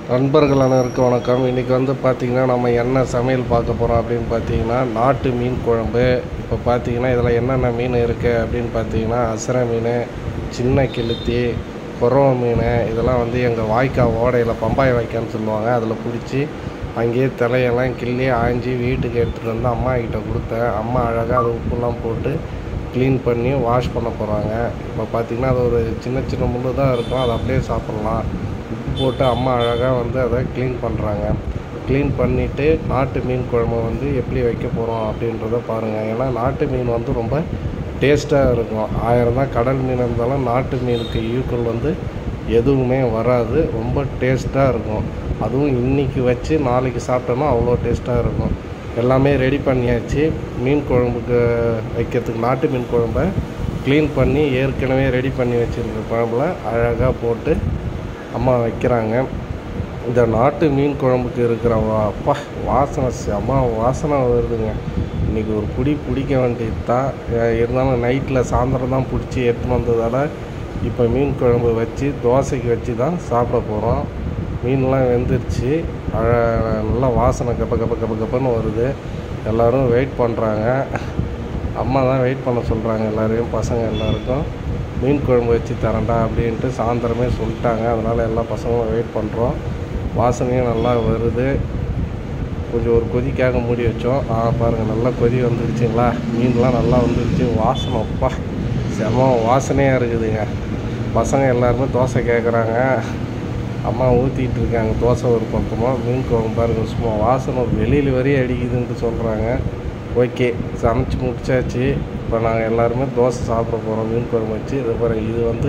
நண்பர்கள் அனைவருக்கும் வணக்கம் இன்றைக்கி வந்து பார்த்திங்கன்னா நம்ம என்ன சமையல் பார்க்க போகிறோம் அப்படின்னு பார்த்தீங்கன்னா நாட்டு மீன் குழம்பு இப்போ பார்த்தீங்கன்னா இதில் என்னென்ன மீன் இருக்குது அப்படின்னு பார்த்தீங்கன்னா அசரை மீன் சின்ன கெளுத்தி குறவ மீன் இதெல்லாம் வந்து எங்கள் வாய்க்கா ஓடையில் பம்பாய் வாய்க்கான்னு சொல்லுவாங்க அதில் பிடிச்சி அங்கேயே தலையெல்லாம் கிள்ளி ஆஞ்சி வீட்டுக்கு எடுத்துகிட்டு வந்து அம்மா கிட்ட கொடுத்தேன் அம்மா அழகாக அது உப்புலாம் போட்டு க்ளீன் பண்ணி வாஷ் பண்ண போகிறாங்க இப்போ பார்த்திங்கன்னா அது ஒரு சின்ன சின்ன முள்ளு தான் இருக்கும் அதை அப்படியே சாப்பிட்லாம் உப்பு போட்டு அம்மா அழகாக வந்து அதை க்ளீன் பண்ணுறாங்க க்ளீன் பண்ணிவிட்டு நாட்டு மீன் குழம்பு வந்து எப்படி வைக்க போகிறோம் அப்படின்றத பாருங்கள் ஏன்னா நாட்டு மீன் வந்து ரொம்ப டேஸ்ட்டாக இருக்கும் ஆயிரம் தான் கடல் மீன் இருந்தாலும் நாட்டு மீனுக்கு ஈக்குவல் வந்து எதுவுமே வராது ரொம்ப டேஸ்ட்டாக இருக்கும் அதுவும் இன்றைக்கி வச்சு நாளைக்கு சாப்பிட்டோன்னா அவ்வளோ டேஸ்ட்டாக இருக்கும் எல்லாமே ரெடி பண்ணியாச்சு மீன் குழம்புக்கு வைக்கிறதுக்கு நாட்டு மீன் குழம்ப க்ளீன் பண்ணி ஏற்கனவே ரெடி பண்ணி வச்சுருக்க குழம்புல அழகாக போட்டு அம்மா வைக்கிறாங்க இந்த நாட்டு மீன் குழம்புக்கு இருக்கிற வா அப்பா வாசனை செம வாசனை வருதுங்க இன்றைக்கி ஒரு பிடி பிடிக்க வேண்டியது தான் இருந்தாலும் நைட்டில் சாயந்தரம் தான் பிடிச்சி எடுத்துன்னு வந்ததால் இப்போ மீன் குழம்பு வச்சு தோசைக்கு வச்சு தான் சாப்பிட போகிறோம் மீன்லாம் வெந்துருச்சு அழ நல்லா வாசனை கப்ப கப்ப கப்ப கப்பன்னு வருது எல்லோரும் வெயிட் பண்ணுறாங்க அம்மா தான் வெயிட் பண்ண சொல்கிறாங்க எல்லோரையும் பசங்க எல்லாருக்கும் மீன் குழம்பு வச்சு தரேன்டா அப்படின்ட்டு சாயந்தரமே சொல்லிட்டாங்க அதனால் எல்லா பசங்களும் வெயிட் பண்ணுறோம் வாசனையும் நல்லா வருது கொஞ்சம் ஒரு கொதிக்காக மூடி வச்சோம் ஆ பாருங்கள் நல்லா கொதி வந்துடுச்சுங்களா மீன்லாம் நல்லா வந்துடுச்சு வாசனை அப்பா செம வாசனையாக இருக்குதுங்க பசங்க எல்லாருமே தோசை கேட்குறாங்க அம்மா ஊற்றிட்டு இருக்காங்க தோசை ஒரு பக்கமாக மீன் குழம்பு பாருங்க சும்மா வாசனை வெளியில் வரையும் அடிக்குதுன்ட்டு சொல்கிறாங்க ஓகே சமைச்சு முடிச்சாச்சு இப்போ நாங்கள் எல்லாருமே தோசை சாப்பிட போகிறோம் மீன் குழம்பு வச்சு இது பாருங்க இது வந்து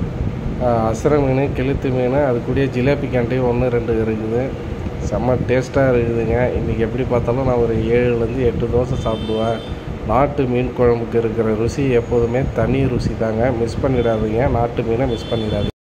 அசர மீன் கெளுத்து மீன் அது கூடயே ஜிலேபி கேண்டையும் ஒன்று ரெண்டு இருக்குது செம்ம டேஸ்ட்டாக இருக்குதுங்க இன்றைக்கி எப்படி பார்த்தாலும் நான் ஒரு ஏழுலேருந்து எட்டு தோசை சாப்பிடுவேன் நாட்டு மீன் குழம்புக்கு இருக்கிற ருசி எப்போதுமே தனி ருசி தாங்க மிஸ் பண்ணிடாதீங்க நாட்டு மீனை மிஸ் பண்ணிடாதீங்க